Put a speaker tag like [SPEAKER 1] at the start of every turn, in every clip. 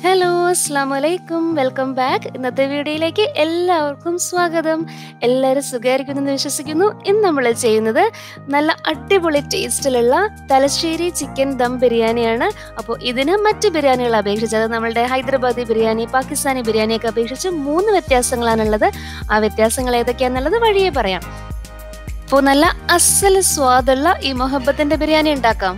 [SPEAKER 1] hello അസ്സാം വലൈക്കും welcome back ഇന്നത്തെ വീഡിയോയിലേക്ക് എല്ലാവർക്കും സ്വാഗതം എല്ലാവരും സുഖമായിരിക്കുമെന്ന് വിശ്വസിക്കുന്നു ഇന്ന് നമ്മൾ ചെയ്യുന്നത് നല്ല അടിപൊളി ടേസ്റ്റിലുള്ള തലശ്ശേരി ചിക്കൻ ദം ബിരിയാണിയാണ് അപ്പോൾ ഇതിന് മറ്റ് ബിരിയാണികളെ അപേക്ഷിച്ച് അത് നമ്മളുടെ ഹൈദരാബാദി ബിരിയാണി പാകിസ്ഥാനി ബിരിയാണിയൊക്കെ അപേക്ഷിച്ച് മൂന്ന് വ്യത്യാസങ്ങളാണുള്ളത് ആ വ്യത്യാസങ്ങൾ ഏതൊക്കെയാണെന്നുള്ളത് വഴിയേ പറയാം അപ്പോൾ നല്ല അസൽ സ്വാദുള്ള ഈ മൊഹബത്തിന്റെ ബിരിയാണി ഉണ്ടാക്കാം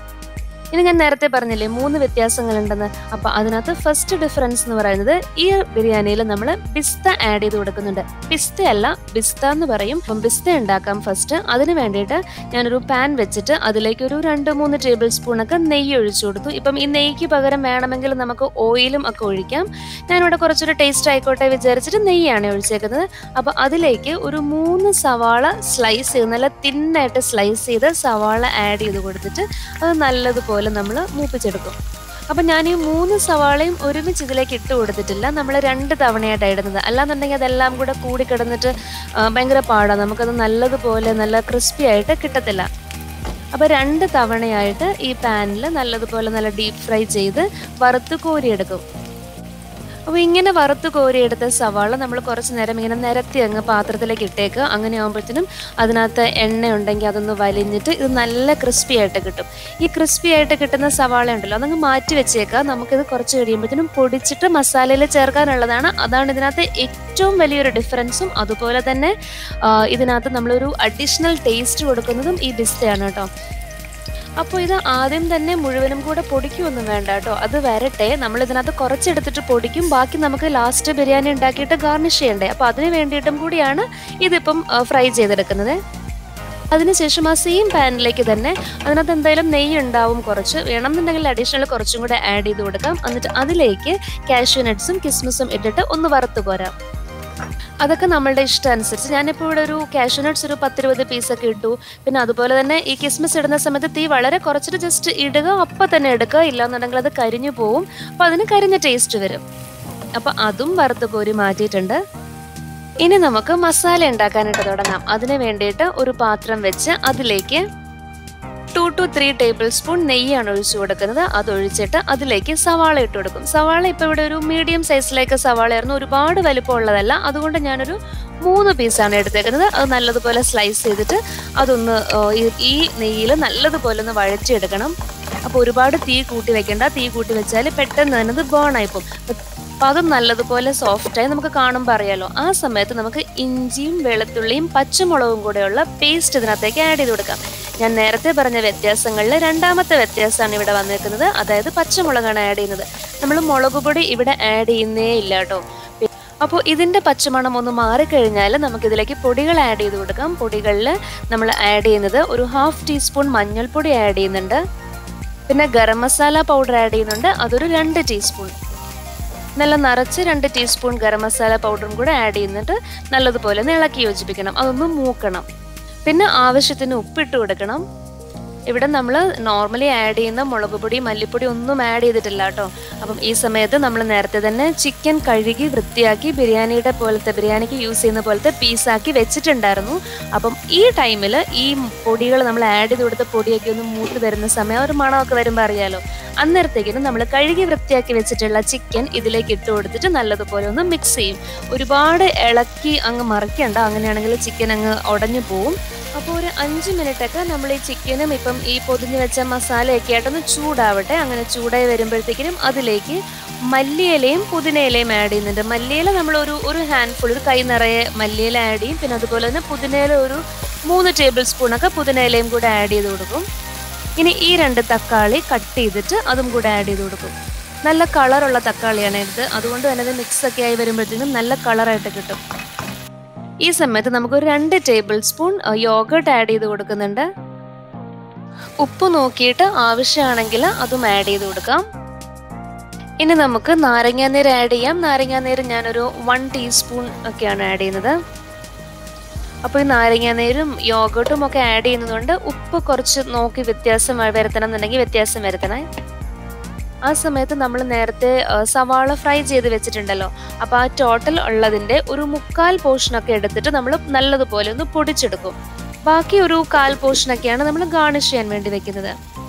[SPEAKER 1] ഇനി ഞാൻ നേരത്തെ പറഞ്ഞില്ലേ മൂന്ന് വ്യത്യാസങ്ങളുണ്ടെന്ന് അപ്പൊ അതിനകത്ത് ഫസ്റ്റ് ഡിഫറൻസ് എന്ന് പറയുന്നത് ഈ ബിരിയാണിയിൽ നമ്മൾ പിസ്ത ആഡ് ചെയ്ത് കൊടുക്കുന്നുണ്ട് പിസ്ത അല്ല പിസ്ത എന്ന് പറയും അപ്പം പിസ്ത ഉണ്ടാക്കാം ഫസ്റ്റ് അതിന് വേണ്ടിയിട്ട് ഞാനൊരു പാൻ വെച്ചിട്ട് അതിലേക്ക് ഒരു രണ്ട് മൂന്ന് ടേബിൾ സ്പൂൺ ഒക്കെ നെയ്യ് ഒഴിച്ചു കൊടുത്തു ഇപ്പം ഈ നെയ്യ്ക്ക് പകരം വേണമെങ്കിൽ നമുക്ക് ഓയിലും ഒക്കെ ഒഴിക്കാം ഞാനിവിടെ കുറച്ചൊരു ടേസ്റ്റ് ആയിക്കോട്ടെ വിചാരിച്ചിട്ട് നെയ്യാണ് ഒഴിച്ചേക്കുന്നത് അപ്പൊ അതിലേക്ക് ഒരു മൂന്ന് സവാള സ്ലൈസ് ചെയ്ത് നല്ല തിന്നായിട്ട് സ്ലൈസ് ചെയ്ത് സവാള ആഡ് ചെയ്ത് കൊടുത്തിട്ട് അത് നല്ലതുപോലെ നമ്മൾ മൂപ്പിച്ചെടുക്കും അപ്പം ഞാൻ ഈ മൂന്ന് സവാളയും ഒരുമിച്ച് ഇതിലേക്ക് ഇട്ട് കൊടുത്തിട്ടില്ല നമ്മൾ രണ്ട് തവണയായിട്ടാണ് ഇടുന്നത് അല്ലാന്നുണ്ടെങ്കിൽ അതെല്ലാം കൂടെ കൂടി കിടന്നിട്ട് ആ, ഭയങ്കര പാടാണ് നമുക്കത് നല്ലതുപോലെ നല്ല ക്രിസ്പി ആയിട്ട് കിട്ടത്തില്ല അപ്പോൾ രണ്ട് തവണയായിട്ട് ഈ പാനിൽ നല്ലതുപോലെ നല്ല ഡീപ്പ് ഫ്രൈ ചെയ്ത് വറുത്ത് കോരിയെടുക്കും അപ്പോൾ ഇങ്ങനെ വറുത്ത് കോരിയെടുത്ത സവാള നമ്മൾ കുറച്ച് നേരം ഇങ്ങനെ നിരത്തി അങ്ങ് പാത്രത്തിലേക്ക് ഇട്ടേക്ക് അങ്ങനെ ആകുമ്പോഴത്തേനും അതിനകത്ത് എണ്ണ ഉണ്ടെങ്കിൽ അതൊന്ന് വലിഞ്ഞിട്ട് ഇത് നല്ല ക്രിസ്പി ആയിട്ട് കിട്ടും ഈ ക്രിസ്പി ആയിട്ട് കിട്ടുന്ന സവാള ഉണ്ടല്ലോ അതങ്ങ് മാറ്റി വെച്ചേക്കുക നമുക്കിത് കുറച്ച് കഴിയുമ്പോഴത്തേനും പൊടിച്ചിട്ട് മസാലയിൽ ചേർക്കാനുള്ളതാണ് അതാണ് ഇതിനകത്ത് ഏറ്റവും വലിയൊരു ഡിഫറൻസും അതുപോലെ തന്നെ ആ, ഇതിനകത്ത് നമ്മളൊരു അഡീഷണൽ ടേസ്റ്റ് കൊടുക്കുന്നതും ഈ ബിസ്തയാണ് കേട്ടോ അപ്പോൾ ഇത് ആദ്യം തന്നെ മുഴുവനും കൂടെ പൊടിക്കുമൊന്നും വേണ്ട കേട്ടോ അത് വരട്ടെ നമ്മൾ ഇതിനകത്ത് കുറച്ചെടുത്തിട്ട് പൊടിക്കും ബാക്കി നമുക്ക് ലാസ്റ്റ് ബിരിയാണി ഉണ്ടാക്കിയിട്ട് ഗാർണിഷ് ചെയ്യണ്ടേ അപ്പോൾ അതിന് വേണ്ടിയിട്ടും കൂടിയാണ് ഇതിപ്പം ഫ്രൈ ചെയ്തെടുക്കുന്നത് അതിനുശേഷം ആ സെയിം പാനിലേക്ക് തന്നെ അതിനകത്ത് എന്തായാലും നെയ്യ് ഉണ്ടാവും കുറച്ച് വേണമെന്നുണ്ടെങ്കിൽ അഡീഷണൽ കുറച്ചും കൂടെ ആഡ് ചെയ്ത് കൊടുക്കാം എന്നിട്ട് അതിലേക്ക് കാഷ്യൂ നട്ട്സും കിസ്മിസും ഇട്ടിട്ട് ഒന്ന് വറുത്ത് പോരാം അതൊക്കെ നമ്മളുടെ ഇഷ്ടം അനുസരിച്ച് ഞാനിപ്പോൾ ഇവിടെ ഒരു കാഷ്യൂ നട്ട്സ് ഒരു പത്തിരുപത് പീസൊക്കെ ഇട്ടു പിന്നെ അതുപോലെ തന്നെ ഈ കിസ്മിസ് ഇടുന്ന സമയത്ത് തീ വളരെ കുറച്ചിട്ട് ജസ്റ്റ് ഇടുക അപ്പം തന്നെ എടുക്കുക ഇല്ലാന്നുണ്ടെങ്കിൽ അത് കരിഞ്ഞു പോവും അപ്പം അതിന് കരിഞ്ഞ ടേസ്റ്റ് വരും അപ്പം അതും വറുത്ത് കോരി മാറ്റിയിട്ടുണ്ട് ഇനി നമുക്ക് മസാല ഉണ്ടാക്കാനായിട്ട് തുടങ്ങാം അതിന് വേണ്ടിയിട്ട് ഒരു പാത്രം വെച്ച് അതിലേക്ക് two two three tablespoon നെയ്യാണ് ഒഴിച്ചു കൊടുക്കുന്നത് അത് ഒഴിച്ചിട്ട് അതിലേക്ക് സവാള ഇട്ട് കൊടുക്കും സവാള ഇപ്പോൾ ഇവിടെ ഒരു മീഡിയം സൈസിലേക്ക് സവാളയായിരുന്നു ഒരുപാട് വലിപ്പമുള്ളതല്ല അതുകൊണ്ട് ഞാനൊരു മൂന്ന് പീസാണ് എടുത്തേക്കുന്നത് അത് നല്ലതുപോലെ സ്ലൈസ് ചെയ്തിട്ട് അതൊന്ന് ആ, ഈ- ഈ നെയ്യിൽ നല്ലതുപോലെ ഒന്ന് വഴറ്റിയെടുക്കണം അപ്പോൾ ഒരുപാട് തീ കൂട്ടി വെക്കേണ്ട തീ കൂട്ടി വെച്ചാൽ പെട്ടെന്ന് തന്നെ അത് ബേൺ ആയിപ്പോവും അപ്പം അതും നല്ലതുപോലെ സോഫ്റ്റായി നമുക്ക് കാണുമ്പോൾ അറിയാലോ ആ സമയത്ത് നമുക്ക് ഇഞ്ചിയും വെളുത്തുള്ളിയും പച്ചമുളകും കൂടെയുള്ള പേസ്റ്റ് ഇതിനകത്തേക്ക് ആഡ് ചെയ്ത് കൊടുക്കാം ഞാൻ നേരത്തെ പറഞ്ഞ വ്യത്യാസങ്ങളിൽ രണ്ടാമത്തെ വ്യത്യാസമാണ് ഇവിടെ വന്നിരിക്കുന്നത് അതായത് പച്ചമുളകാണ് ആഡ് ചെയ്യുന്നത് നമ്മൾ മുളക് പൊടി ഇവിടെ ആഡ് ചെയ്യുന്നേ ഇല്ല കേട്ടോ അപ്പോൾ ഇതിൻ്റെ പച്ചമണം ഒന്ന് മാറിക്കഴിഞ്ഞാൽ നമുക്കിതിലേക്ക് പൊടികൾ ആഡ് ചെയ്ത് കൊടുക്കാം പൊടികളിൽ നമ്മൾ ആഡ് ചെയ്യുന്നത് ഒരു ഹാഫ് ടീസ്പൂൺ മഞ്ഞൾപ്പൊടി ആഡ് ചെയ്യുന്നുണ്ട് പിന്നെ ഗരം മസാല പൗഡർ ആഡ് ചെയ്യുന്നുണ്ട് അതൊരു രണ്ട് ടീസ്പൂൺ നല്ല നിറച്ച് രണ്ട് ടീസ്പൂൺ ഗരം മസാല പൗഡറും കൂടെ ആഡ് ചെയ്യുന്നിട്ട് നല്ലതുപോലെ ഒന്ന് ഇളക്കി യോജിപ്പിക്കണം അതൊന്ന് മൂക്കണം പിന്നെ ആവശ്യത്തിന് ഉപ്പിട്ട് കൊടുക്കണം ഇവിടെ നമ്മൾ നോർമലി ആഡ് ചെയ്യുന്ന മുളക് പൊടി മല്ലിപ്പൊടി ഒന്നും ആഡ് ചെയ്തിട്ടില്ല കേട്ടോ അപ്പം ഈ സമയത്ത് നമ്മൾ നേരത്തെ തന്നെ ചിക്കൻ കഴുകി വൃത്തിയാക്കി ബിരിയാണിയുടെ പോലത്തെ ബിരിയാണിക്ക് യൂസ് ചെയ്യുന്ന പോലത്തെ പീസാക്കി വെച്ചിട്ടുണ്ടായിരുന്നു അപ്പം ഈ ടൈമിൽ ഈ പൊടികൾ നമ്മൾ ആഡ് ചെയ്ത് കൊടുത്ത പൊടിയൊക്കെ ഒന്ന് മൂത്ത് വരുന്ന സമയം ഒരു മണമൊക്കെ വരുമ്പോൾ അറിയാലോ അന്നേരത്തേക്കിനും നമ്മൾ കഴുകി വൃത്തിയാക്കി വെച്ചിട്ടുള്ള ചിക്കൻ ഇതിലേക്ക് ഇട്ട് കൊടുത്തിട്ട് നല്ലതുപോലെ ഒന്ന് മിക്സ് ചെയ്യും ഒരുപാട് ഇളക്കി അങ്ങ് മറിക്കണ്ട അങ്ങനെയാണെങ്കിൽ ചിക്കൻ അങ്ങ് ഉടഞ്ഞു പോവും അപ്പോൾ ഒരു അഞ്ച് മിനിറ്റ് ഒക്കെ നമ്മൾ ഈ ചിക്കനും ഇപ്പം ഈ പൊതിഞ്ഞ് വെച്ച മസാലയൊക്കെ ആയിട്ടൊന്ന് ചൂടാവട്ടെ അങ്ങനെ ചൂടായി വരുമ്പോഴത്തേക്കിനും അതിലേക്ക് മല്ലിയിലയും പുതിനയിലയും ആഡ് ചെയ്യുന്നുണ്ട് മല്ലിയില നമ്മൾ ഒരു ഒരു ഹാൻഡ്ഫുൾ ഒരു കൈ നിറയെ മല്ലിയില ആഡ് ചെയ്യും പിന്നെ അതുപോലെ തന്നെ പുതിനയില ഒരു മൂന്ന് ടേബിൾ സ്പൂണൊക്കെ പുതിനയിലയും കൂടെ ആഡ് ചെയ്ത് കൊടുക്കും ഇനി ഈ രണ്ട് തക്കാളി കട്ട് ചെയ്തിട്ട് അതും കൂടെ ആഡ് ചെയ്ത് കൊടുക്കും നല്ല കളറുള്ള തക്കാളിയാണ് ഇത് അതുകൊണ്ട് തന്നെ ഇത് മിക്സ് ഒക്കെ ആയി വരുമ്പോഴത്തേക്കും നല്ല കളറായിട്ട് കിട്ടും ഈ സമയത്ത് നമുക്ക് ഒരു രണ്ട് ടേബിൾ സ്പൂൺ യോഗട്ട് ആഡ് ചെയ്ത് കൊടുക്കുന്നുണ്ട് ഉപ്പ് നോക്കിയിട്ട് ആവശ്യമാണെങ്കിൽ അതും ആഡ് ചെയ്ത് കൊടുക്കാം ഇനി നമുക്ക് നാരങ്ങാനീര് ആഡ് ചെയ്യാം നാരങ്ങാനീര് ഞാനൊരു വൺ ടീസ്പൂൺ ഒക്കെയാണ് ആഡ് ചെയ്യുന്നത് അപ്പോൾ ഈ നാരങ്ങാനീരും യോഗട്ടും ഒക്കെ ആഡ് ചെയ്യുന്നതുകൊണ്ട് ഉപ്പ് കുറച്ച് നോക്കി വ്യത്യാസം വരുത്തണം എന്നുണ്ടെങ്കിൽ വ്യത്യാസം വരുത്തണേ ആ സമയത്ത് നമ്മൾ നേരത്തെ ആ, സവാള ഫ്രൈ ചെയ്ത് വെച്ചിട്ടുണ്ടല്ലോ അപ്പോൾ ആ ടോട്ടൽ ഉള്ളതിൻ്റെ ഒരു മുക്കാൽ പോർഷനൊക്കെ എടുത്തിട്ട് നമ്മൾ നല്ലതുപോലെ ഒന്ന് പൊടിച്ചെടുക്കും ബാക്കി ഒരു കാൽ പോർഷനൊക്കെയാണ് നമ്മൾ ഗാർണിഷ് ചെയ്യാൻ വേണ്ടി വെക്കുന്നത്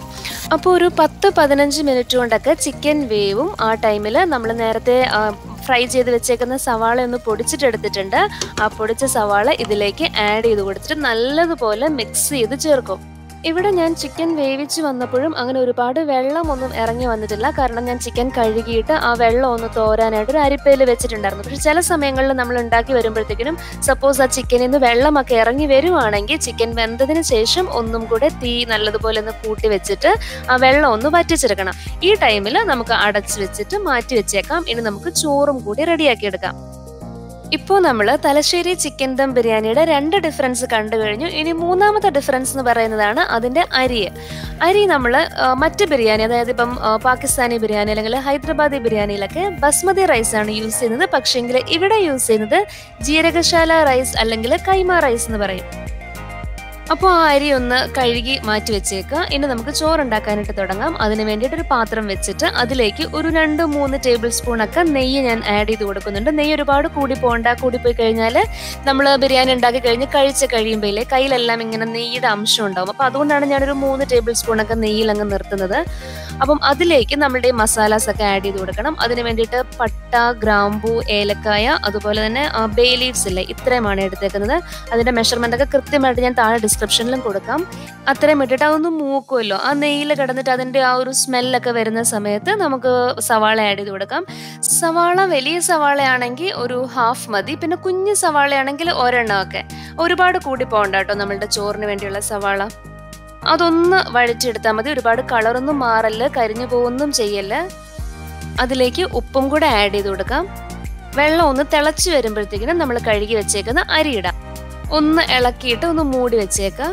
[SPEAKER 1] അപ്പോൾ ഒരു പത്ത് പതിനഞ്ച് മിനിറ്റ് കൊണ്ടൊക്കെ ചിക്കൻ വേവും ആ ടൈമിൽ നമ്മൾ നേരത്തെ ഫ്രൈ ചെയ്ത് വെച്ചേക്കുന്ന സവാള ഒന്ന് പൊടിച്ചിട്ടെടുത്തിട്ടുണ്ട് ആ പൊടിച്ച സവാള ഇതിലേക്ക് ആഡ് ചെയ്ത് കൊടുത്തിട്ട് നല്ലതുപോലെ മിക്സ് ചെയ്ത് ചേർക്കും ഇവിടെ ഞാൻ ചിക്കൻ വേവിച്ച് വന്നപ്പോഴും അങ്ങനെ ഒരുപാട് വെള്ളമൊന്നും ഇറങ്ങി വന്നിട്ടില്ല കാരണം ഞാൻ ചിക്കൻ കഴുകിയിട്ട് ആ വെള്ളം ഒന്ന് തോരാനായിട്ട് ഒരു അരിപ്പയിൽ വെച്ചിട്ടുണ്ടായിരുന്നു പക്ഷെ ചില സമയങ്ങളിൽ നമ്മൾ ഉണ്ടാക്കി വരുമ്പോഴത്തേക്കിനും സപ്പോസ് ആ ചിക്കനിൽ നിന്ന് വെള്ളമൊക്കെ ഇറങ്ങി വരുവാണെങ്കിൽ ചിക്കൻ വെന്തതിന് ശേഷം ഒന്നും കൂടെ തീ നല്ലതുപോലെ ഒന്ന് കൂട്ടി വെച്ചിട്ട് ആ വെള്ളം ഒന്ന് വറ്റിച്ചെടുക്കണം ഈ ടൈമിൽ നമുക്ക് അടച്ചു വെച്ചിട്ട് മാറ്റി വെച്ചേക്കാം ഇനി നമുക്ക് ചോറും കൂടി റെഡിയാക്കി എടുക്കാം ഇപ്പോൾ നമ്മൾ തലശ്ശേരി ചിക്കൻ ദം ബിരിയാണിയുടെ രണ്ട് ഡിഫറൻസ് കണ്ടു കഴിഞ്ഞു ഇനി മൂന്നാമത്തെ ഡിഫറൻസ് എന്ന് പറയുന്നതാണ് അതിൻ്റെ അരി അരി നമ്മൾ മറ്റ് ബിരിയാണി അതായത് ഇപ്പം ആ, പാകിസ്ഥാനി ബിരിയാണി അല്ലെങ്കിൽ ഹൈദരാബാദി ബിരിയാണിയിലൊക്കെ ബസ്മതി റൈസ് ആണ് യൂസ് ചെയ്യുന്നത് പക്ഷേങ്കിൽ ഇവിടെ യൂസ് ചെയ്യുന്നത് ജീരകശാല റൈസ് അല്ലെങ്കിൽ കൈമ റൈസ് എന്ന് പറയും അപ്പോൾ ആ അരി ഒന്ന് കഴുകി മാറ്റി വെച്ചേക്കുക ഇനി നമുക്ക് ചോറുണ്ടാക്കാനായിട്ട് തുടങ്ങാം അതിന് വേണ്ടിയിട്ട് ഒരു പാത്രം വെച്ചിട്ട് അതിലേക്ക് ഒരു രണ്ട് മൂന്ന് ടേബിൾ സ്പൂൺ ഒക്കെ നെയ്യ് ഞാൻ ആഡ് ചെയ്ത് കൊടുക്കുന്നുണ്ട് നെയ്യ് ഒരുപാട് കൂടി പോകണ്ട കൂടി പോയി കഴിഞ്ഞാൽ നമ്മൾ ബിരിയാണി ഉണ്ടാക്കി കഴിഞ്ഞ് കഴിച്ച് കഴിയുമ്പോഴേ കയ്യിലെല്ലാം ഇങ്ങനെ നെയ്യുടെ അംശം ഉണ്ടാവും അപ്പോൾ അതുകൊണ്ടാണ് ഞാനൊരു മൂന്ന് ടേബിൾ സ്പൂൺ ഒക്കെ നെയ്യിൽ അങ്ങ് നിർത്തുന്നത് അപ്പം അതിലേക്ക് നമ്മളുടെ മസാലാസ് ഒക്കെ ആഡ് ചെയ്ത് കൊടുക്കണം അതിന് വേണ്ടിയിട്ട് പട്ട ഗ്രാമ്പൂ ഏലക്കായ അതുപോലെ തന്നെ ബേ ലീവ്സ് ഇല്ലേ ഇത്രയുമാണ് എടുത്തേക്കുന്നത് അതിന്റെ മെഷർമെന്റ് ഒക്കെ കൃത്യമായിട്ട് ഞാൻ താഴെ ഡിസ്ക്രിപ്ഷനിലും കൊടുക്കാം അത്രയും ഇട്ടിട്ട് അതൊന്ന് മൂക്കുമല്ലോ ആ നെയ്യിൽ കിടന്നിട്ട് അതിന്റെ ആ ഒരു സ്മെല്ലൊക്കെ വരുന്ന സമയത്ത് നമുക്ക് സവാള ആഡ് ചെയ്ത് കൊടുക്കാം സവാള വലിയ സവാളയാണെങ്കിൽ ഒരു ഹാഫ് മതി പിന്നെ കുഞ്ഞു സവാളയാണെങ്കിൽ ഒരെണ്ണമൊക്കെ ഒരുപാട് കൂടി പോകണ്ട കേട്ടോ നമ്മളുടെ ചോറിന് വേണ്ടിയുള്ള സവാള അതൊന്ന് വഴറ്റിയെടുത്താൽ മതി ഒരുപാട് കളറൊന്നും മാറല്ല് കരിഞ്ഞു പോകുന്നും ചെയ്യല്ല് അതിലേക്ക് ഉപ്പും കൂടെ ആഡ് ചെയ്ത് കൊടുക്കാം വെള്ളം ഒന്ന് തിളച്ച് വരുമ്പോഴത്തേക്കിനും നമ്മൾ കഴുകി വെച്ചേക്കുന്ന അരി ഇടാം ഒന്ന് ഇളക്കിയിട്ട് ഒന്ന് മൂടി വെച്ചേക്കാം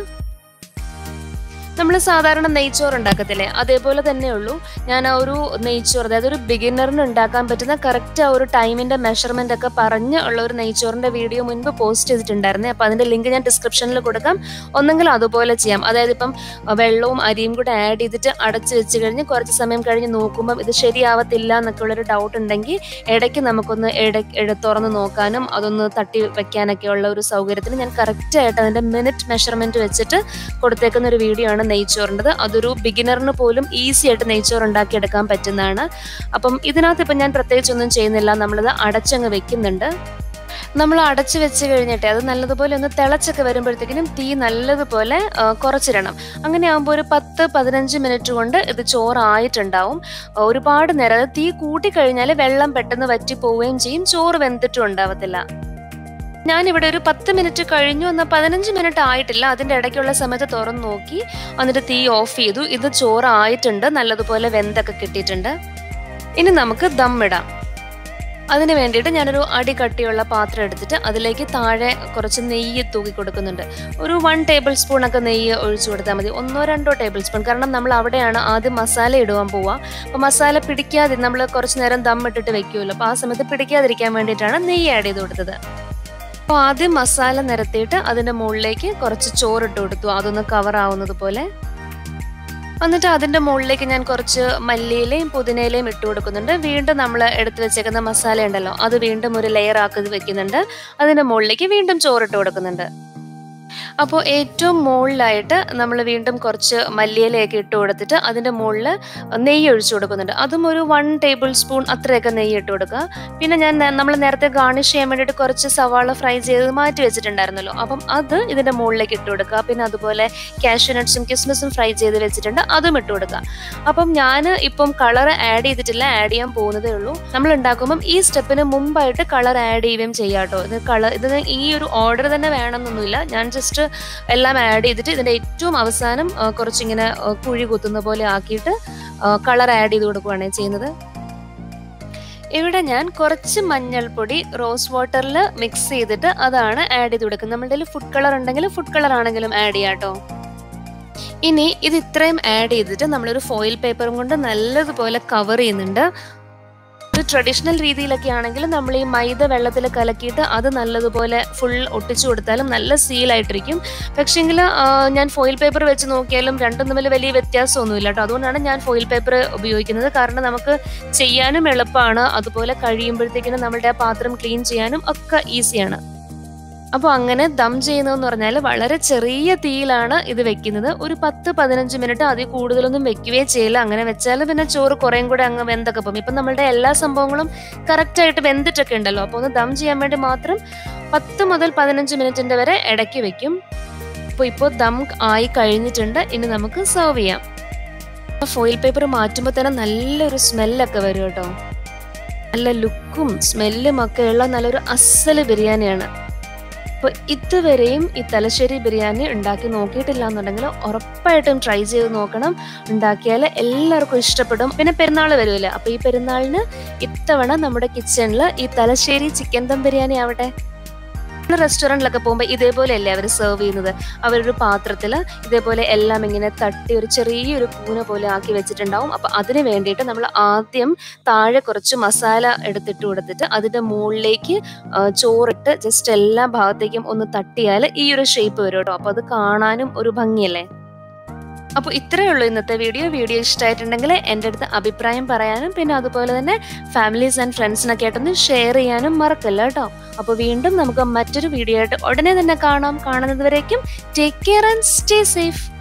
[SPEAKER 1] നമ്മൾ സാധാരണ നെയ്ച്ചോറ് ഉണ്ടാക്കത്തില്ലേ അതേപോലെ തന്നെ ഉള്ളൂ ഞാൻ ആ ഒരു നെയ്ച്ചോറ് അതായത് ഒരു ബിഗിനറിന് ഉണ്ടാക്കാൻ പറ്റുന്ന കറക്റ്റ് ആ ഒരു ടൈമിന്റെ മെഷർമെന്റ് ഒക്കെ പറഞ്ഞ് ഉള്ള ഒരു നെയ്ച്ചോറിന്റെ വീഡിയോ മുൻപ് പോസ്റ്റ് ചെയ്തിട്ടുണ്ടായിരുന്നേ അപ്പൊ അതിന്റെ ലിങ്ക് ഞാൻ ഡിസ്ക്രിപ്ഷനിൽ കൊടുക്കാം ഒന്നെങ്കിൽ അതുപോലെ ചെയ്യാം അതായത് ഇപ്പം വെള്ളവും അരിയും കൂടെ ആഡ് ചെയ്തിട്ട് അടച്ചു വെച്ച് കഴിഞ്ഞ് കുറച്ച് സമയം കഴിഞ്ഞ് നോക്കുമ്പോൾ ഇത് ശരിയാവത്തില്ല എന്നൊക്കെ ഉള്ളൊരു ഡൗട്ട് ഉണ്ടെങ്കിൽ ഇടയ്ക്ക് നമുക്കൊന്ന് ഇട തുറന്ന് നോക്കാനും അതൊന്ന് തട്ടി വെക്കാനൊക്കെ ഉള്ള ഒരു സൗകര്യത്തിന് ഞാൻ കറക്റ്റ് ആയിട്ട് അതിന്റെ മിനിറ്റ് മെഷർമെന്റ് വെച്ചിട്ട് കൊടുത്തേക്കുന്ന ഒരു വീഡിയോ ആണ് നെയ്ച്ചോറിൻ്റെത് അതൊരു ബിഗിനറിന് പോലും ഈസി ആയിട്ട് നെയ്ച്ചോറ് ഉണ്ടാക്കിയെടുക്കാൻ പറ്റുന്നതാണ് അപ്പം ഇതിനകത്ത് ഇപ്പം ഞാൻ പ്രത്യേകിച്ച് ഒന്നും ചെയ്യുന്നില്ല നമ്മളിത് അടച്ചങ്ങ് വെക്കുന്നുണ്ട് നമ്മൾ അടച്ചു വെച്ച് കഴിഞ്ഞിട്ട് അത് നല്ലതുപോലെ ഒന്ന് തിളച്ചൊക്കെ വരുമ്പോഴത്തേക്കിനും തീ നല്ലതുപോലെ ആ, കുറച്ചിടണം അങ്ങനെ ആകുമ്പോൾ ഒരു പത്ത് പതിനഞ്ച് മിനിറ്റ് കൊണ്ട് ഇത് ചോറായിട്ടുണ്ടാവും ഒരുപാട് നേരം അത് തീ കൂട്ടിക്കഴിഞ്ഞാൽ വെള്ളം പെട്ടെന്ന് വറ്റി പോവുകയും ചെയ്യും ചോറ് വെന്തിട്ടും ഉണ്ടാവത്തില്ല ഞാനിവിടെ ഒരു പത്ത് മിനിറ്റ് കഴിഞ്ഞു എന്നാൽ പതിനഞ്ച് മിനിറ്റ് ആയിട്ടില്ല അതിൻ്റെ ഇടയ്ക്കുള്ള സമയത്ത് തുറന്നു നോക്കി എന്നിട്ട് തീ ഓഫ് ചെയ്തു ഇത് ചോറ് ആയിട്ടുണ്ട് നല്ലതുപോലെ വെന്തൊക്കെ കിട്ടിയിട്ടുണ്ട് ഇനി നമുക്ക് ദം ഇടാം അതിന് വേണ്ടിയിട്ട് ഞാനൊരു അടി കട്ടിയുള്ള പാത്രം എടുത്തിട്ട് അതിലേക്ക് താഴെ കുറച്ച് നെയ്യ് തൂക്കി കൊടുക്കുന്നുണ്ട് ഒരു വൺ ടേബിൾ സ്പൂൺ ഒക്കെ നെയ്യ് ഒഴിച്ചു കൊടുത്താൽ മതി ഒന്നോ രണ്ടോ ടേബിൾ സ്പൂൺ കാരണം നമ്മൾ അവിടെയാണ് ആദ്യം മസാല ഇടുവാൻ പോവുക അപ്പോൾ മസാല പിടിക്കാതെ നമ്മൾ കുറച്ച് നേരം ദം ഇട്ടിട്ട് വെക്കുമല്ലോ അപ്പോൾ ആ സമയത്ത് പിടിക്കാതിരിക്കാൻ വേണ്ടിയിട്ടാണ് നെയ്യ് ആഡ് ചെയ്ത് കൊടുത്തത് അപ്പോൾ ആദ്യം മസാല നിരത്തിയിട്ട് അതിൻ്റെ മുകളിലേക്ക് കുറച്ച് ചോറിട്ട് കൊടുത്തു അതൊന്ന് കവർ ആവുന്നത് പോലെ എന്നിട്ട് അതിൻ്റെ മുകളിലേക്ക് ഞാൻ കുറച്ച് മല്ലിയിലയും പുതിനയിലയും ഇട്ട് കൊടുക്കുന്നുണ്ട് വീണ്ടും നമ്മൾ എടുത്തു വെച്ചേക്കുന്ന മസാല ഉണ്ടല്ലോ അത് വീണ്ടും ഒരു ലെയർ ആക്കി വെക്കുന്നുണ്ട് അതിൻ്റെ മുകളിലേക്ക് വീണ്ടും ചോറിട്ട് കൊടുക്കുന്നുണ്ട് അപ്പോൾ ഏറ്റവും മുകളിലായിട്ട് നമ്മൾ വീണ്ടും കുറച്ച് മല്ലിയിലയൊക്കെ ഇട്ട് കൊടുത്തിട്ട് അതിൻ്റെ മുകളിൽ നെയ്യ് ഒഴിച്ചു കൊടുക്കുന്നുണ്ട് അതും ഒരു വൺ ടേബിൾ സ്പൂൺ അത്രയൊക്കെ നെയ്യ് ഇട്ട് കൊടുക്കുക പിന്നെ ഞാൻ നമ്മൾ നേരത്തെ ഗാർണിഷ് ചെയ്യാൻ വേണ്ടിയിട്ട് കുറച്ച് സവാള ഫ്രൈ ചെയ്ത് മാറ്റി വെച്ചിട്ടുണ്ടായിരുന്നല്ലോ അപ്പം അത് ഇതിൻ്റെ മുകളിലേക്ക് ഇട്ട് കൊടുക്കുക പിന്നെ അതുപോലെ കാഷ്യൂ നട്ട്സും കിസ്മിസും ഫ്രൈ ചെയ്ത് വെച്ചിട്ടുണ്ട് അതും ഇട്ട് കൊടുക്കുക അപ്പം ഞാൻ ഇപ്പം കളർ ആഡ് ചെയ്തിട്ടില്ല ആഡ് ചെയ്യാൻ പോകുന്നതേ ഉള്ളൂ നമ്മൾ ഉണ്ടാക്കുമ്പം ഈ സ്റ്റെപ്പിന് മുമ്പായിട്ട് കളർ ആഡ് ചെയ്യുകയും ചെയ്യാം കേട്ടോ ഇത് കളർ ഇത് ഈ ഒരു ഓർഡർ തന്നെ വേണമെന്നൊന്നുമില്ല ഞാൻ ജസ്റ്റ് എല്ലാം ആഡ് ചെയ്തിട്ട് ഇതിൻ്റെ ഏറ്റവും അവസാനം ആ, കുറച്ചിങ്ങനെ ആ, കുഴി കുത്തുന്ന പോലെ ആക്കിയിട്ട് കളർ ആഡ് ചെയ്ത് കൊടുക്കുകയാണ് ചെയ്യുന്നത് ഇവിടെ ഞാൻ കുറച്ച് മഞ്ഞൾപ്പൊടി റോസ് വാട്ടറിൽ മിക്സ് ചെയ്തിട്ട് അതാണ് ആഡ് ചെയ്ത് കൊടുക്കുന്നത് നമ്മുടെ കയ്യിൽ ഫുഡ് കളർ ഉണ്ടെങ്കിൽ ഫുഡ് കളർ ആണെങ്കിലും ആഡ് ചെയ്യാം കേട്ടോ ഇനി ഇത് ഇത്രയും ആഡ് ചെയ്തിട്ട് നമ്മളൊരു ഫോയിൽ പേപ്പറും കൊണ്ട് നല്ലതുപോലെ കവർ ചെയ്യുന്നുണ്ട് ഒരു ട്രഡീഷണൽ രീതിയിലൊക്കെ ആണെങ്കിൽ നമ്മൾ ഈ മൈദ വെള്ളത്തിൽ കലക്കിയിട്ട് അത് നല്ലതുപോലെ ഫുൾ ഒട്ടിച്ചു കൊടുത്താലും നല്ല സീലായിട്ടിരിക്കും പക്ഷേങ്കിൽ ഞാൻ ഫോയിൽ പേപ്പർ വെച്ച് നോക്കിയാലും രണ്ടും തമ്മിൽ വലിയ വ്യത്യാസമൊന്നുമില്ല കേട്ടോ അതുകൊണ്ടാണ് ഞാൻ ഫോയിൽ പേപ്പർ ഉപയോഗിക്കുന്നത് കാരണം നമുക്ക് ചെയ്യാനും എളുപ്പമാണ് അതുപോലെ കഴിയുമ്പോഴത്തേക്കിനും നമ്മളുടെ ആ പാത്രം ക്ലീൻ ചെയ്യാനും ഒക്കെ ഈസിയാണ് അപ്പോൾ അങ്ങനെ ദം ചെയ്യുന്നതെന്ന് പറഞ്ഞാൽ വളരെ ചെറിയ തീയിലാണ് ഇത് വെക്കുന്നത് ഒരു പത്ത് പതിനഞ്ച് മിനിറ്റ് അതിൽ കൂടുതലൊന്നും വെക്കുകയേ ചെയ്യില്ല അങ്ങനെ വെച്ചാൽ പിന്നെ ചോറ് കുറേയും കൂടെ അങ്ങ് വെന്തൊക്കെ പോകും ഇപ്പം നമ്മളുടെ എല്ലാ സംഭവങ്ങളും കറക്റ്റായിട്ട് വെന്തിട്ടൊക്കെ ഉണ്ടല്ലോ അപ്പോൾ ഒന്ന് ദം ചെയ്യാൻ വേണ്ടി മാത്രം പത്ത് മുതൽ പതിനഞ്ച് മിനിറ്റിൻ്റെ വരെ ഇടയ്ക്ക് വെക്കും അപ്പോൾ ഇപ്പോൾ ദം ആയി കഴിഞ്ഞിട്ടുണ്ട് ഇനി നമുക്ക് സെർവ് ചെയ്യാം ഫോയിൽ പേപ്പർ മാറ്റുമ്പോൾ തന്നെ നല്ലൊരു സ്മെല്ലൊക്കെ വരും കേട്ടോ നല്ല ലുക്കും സ്മെല്ലും ഒക്കെ ഉള്ള നല്ലൊരു അസല് ബിരിയാണിയാണ് അപ്പോൾ ഇതുവരെയും ഈ തലശ്ശേരി ബിരിയാണി ഉണ്ടാക്കി നോക്കിയിട്ടില്ല എന്നുണ്ടെങ്കിൽ ഉറപ്പായിട്ടും ട്രൈ ചെയ്ത് നോക്കണം ഉണ്ടാക്കിയാൽ എല്ലാവർക്കും ഇഷ്ടപ്പെടും പിന്നെ പെരുന്നാൾ വരുമല്ലേ അപ്പോൾ ഈ പെരുന്നാളിന് ഇത്തവണ നമ്മുടെ കിച്ചണിൽ ഈ തലശ്ശേരി ചിക്കൻ ദം ബിരിയാണി ആവട്ടെ റെസ്റ്റോറൻറ്റിലൊക്കെ പോകുമ്പോൾ ഇതേപോലെയല്ലേ അവർ സെർവ് ചെയ്യുന്നത് അവരൊരു പാത്രത്തിൽ ഇതേപോലെ എല്ലാം ഇങ്ങനെ തട്ടി ഒരു ചെറിയൊരു കൂന പോലെ ആക്കി വെച്ചിട്ടുണ്ടാവും അപ്പോൾ അതിന് വേണ്ടിയിട്ട് നമ്മൾ ആദ്യം താഴെ കുറച്ച് മസാല എടുത്തിട്ട് കൊടുത്തിട്ട് അതിൻ്റെ മുകളിലേക്ക് ചോറിട്ട് ജസ്റ്റ് എല്ലാ ഭാഗത്തേക്കും ഒന്ന് തട്ടിയാൽ ഈ ഒരു ഷേപ്പ് വരും കേട്ടോ അപ്പോൾ അത് കാണാനും ഒരു ഭംഗിയല്ലേ അപ്പോൾ ഇത്രയേ ഉള്ളൂ ഇന്നത്തെ വീഡിയോ വീഡിയോ ഇഷ്ടമായിട്ടുണ്ടെങ്കിൽ എൻ്റെ അടുത്ത് അഭിപ്രായം പറയാനും പിന്നെ അതുപോലെ തന്നെ ഫാമിലീസ് ആൻഡ് ഫ്രണ്ട്സിനൊക്കെ ആയിട്ടൊന്ന് ഷെയർ ചെയ്യാനും മറക്കല്ല കേട്ടോ അപ്പോൾ വീണ്ടും നമുക്ക് മറ്റൊരു വീഡിയോ ആയിട്ട് ഉടനെ തന്നെ കാണാം കാണുന്നത് വരേക്കും take care and stay safe